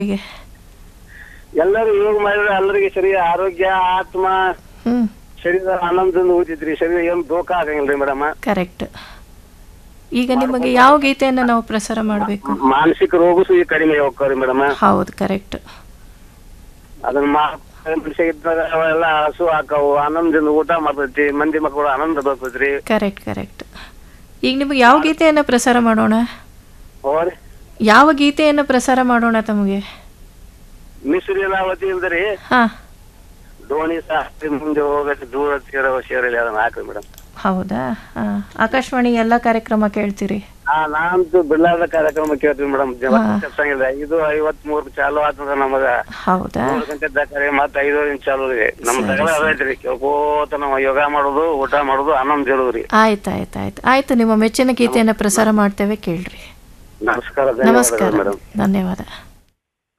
ಹೀಗೆ ಎಲ್ಲರೂ ಯೋಗ ಮಾಡಿದ್ರೆ ಎಲ್ಲರಿಗೆ ಶರೀರ ಆರೋಗ್ಯ ಆತ್ಮ ಹ್ಮ್ ಶರೀರ ಆನಂದದಿಂದ ಊದಿದ್ರಿ ಶರೀರ ಏನು ದೋಖ ಆಗಂಗಿಲ್ರಿ ಮೇಡಮ್ ಕರೆಕ್ಟ್ ಈಗ ನಿಮಗೆ ಯಾವ ಗೀತೆಯನ್ನು ನಾವು ಪ್ರಸಾರ ಮಾಡಬೇಕು ಮಾನಸಿಕ ರೋಗ ಸಹ ಕಡಿಮೆ ಹೋಗ್ತಾವ್ರಿ ಮೇಡಮ್ ಹೌದು ಕರೆಕ್ಟ್ ಅದನ್ನ ಮಾ ಮನುಷ್ಯ ಇದ್ದಾಗ ಅವೆಲ್ಲ ಹಸು ಹಾಕವು ಆನಂದದಿಂದ ಊಟ ಮಾಡ್ತೈತಿ ಮಂದಿ ಮಕ್ಕಳು ಆನಂದ ಬರ್ತೈತ್ರಿ ಕರೆಕ್ಟ್ ಕರೆಕ್ಟ್ ಈಗ ನಿಮಗೆ ಯಾವ ಗೀತೆಯನ್ನು ಪ್ರಸಾರ ಮಾಡೋಣ ಹೋರಿ ಯಾವ ಗೀತೆಯನ್ನು ಪ್ರಸಾರ ಮಾಡೋಣ ತಮಗೆ ಮಿಶ್ರೀಲಾವತಿ ಇಲ್ದ್ರಿ ಹಾ ದೋಣಿ ಸಾಸ್ತಿ ಮುಂದೆ ಹೋಗಕ್ಕೆ ದೂರ ತೀರ ಸೇರಲಿ ಅದನ್ನ ಹಾಕ್ರಿ ಮೇಡಮ್ ಹೌದಾ ಹಾ ಆಕಾಶವಾಣಿ ಎಲ್ಲ ಕಾರ್ಯಕ್ರಮ ಕೇಳ್ತೀರಿ ಹಾ ನಾನಂತೂ ಬಿಡ್ಲಾರ್ದ ಕಾರ್ಯಕ್ರಮ ಕೇಳ್ತೀವಿ ಮೇಡಮ್ ತಪ್ಸಂಗಿಲ್ಲ ಐದು ಐವತ್ ಮೂರ್ ಚಾಲು ಆತದ ನಮಗ ಹೌದಾ ಮೂರು ಗಂಟೆ ದಾಖಲೆ ಮತ್ತೆ ಐದುವರೆ ಚಾಲು ರೀ ನಮ್ ತಗಲ ಅದೈತ್ರಿ ಕೇಳ್ಕೋತ ನಾವು ಯೋಗ ಮಾಡೋದು ಊಟ ಮಾಡೋದು ಆನಂದ ಇರೋದ್ರಿ ಆಯ್ತು ಆಯ್ತು ಆಯ್ತು ಆಯ್ತು ನಿಮ್ಮ ಮೆಚ್ಚಿನ ಗೀತೆಯನ್ನು ಪ್ರಸಾರ ಮಾಡ್ತೇವೆ ಕೇಳ್ರಿ ನಮಸ್ಕಾರ ನಮಸ್ಕಾರ ಮೇಡಮ್ ಧನ್ಯವಾದ